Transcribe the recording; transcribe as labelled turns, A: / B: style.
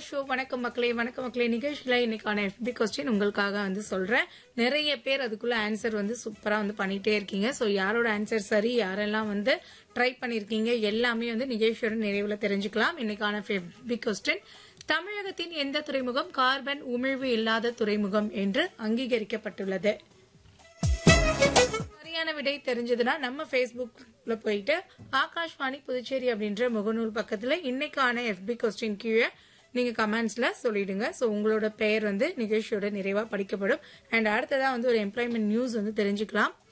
A: show வணக்கம் மக்களே வணக்கம் மக்களே நிகழ்ச்சியில இன்னைக்கான எஃபி கொஸ்டின் உங்களுக்காக வந்து சொல்றேன் நிறைய பேர் அதுக்குள்ள ஆன்சர் வந்து சூப்பரா வந்து பண்ணிட்டே இருக்கீங்க ஸோ யாரோட ஆன்சர் சரி யாரெல்லாம் வந்து ட்ரை பண்ணிருக்கீங்க எல்லாமே வந்து நிகழ்ச்சியோட நிறைவுல தெரிஞ்சுக்கலாம் இன்னைக்கான எஃபி கொஸ்டின் தமிழகத்தின் எந்த துறைமுகம் கார்பன் உமிழ்வு இல்லாத துறைமுகம் என்று அங்கீகரிக்கப்பட்டுள்ளது சரியான விடை தெரிஞ்சதுன்னா நம்ம ஃபேஸ்புக்ல போயிட்டு ஆகாஷ்வாணி புதுச்சேரி அப்படின்ற முகநூல் பக்கத்துல இன்னைக்கான எஃபி கொஸ்டின் கீழே நீங்க கமெண்ட்ஸ்ல சொல்லிடுங்க ஸோ உங்களோட பெயர் வந்து நிகழ்ச்சியோட நிறைவா படிக்கப்படும் அண்ட் அடுத்ததா வந்து ஒரு எம்ப்ளாய்மெண்ட் நியூஸ் வந்து தெரிஞ்சுக்கலாம்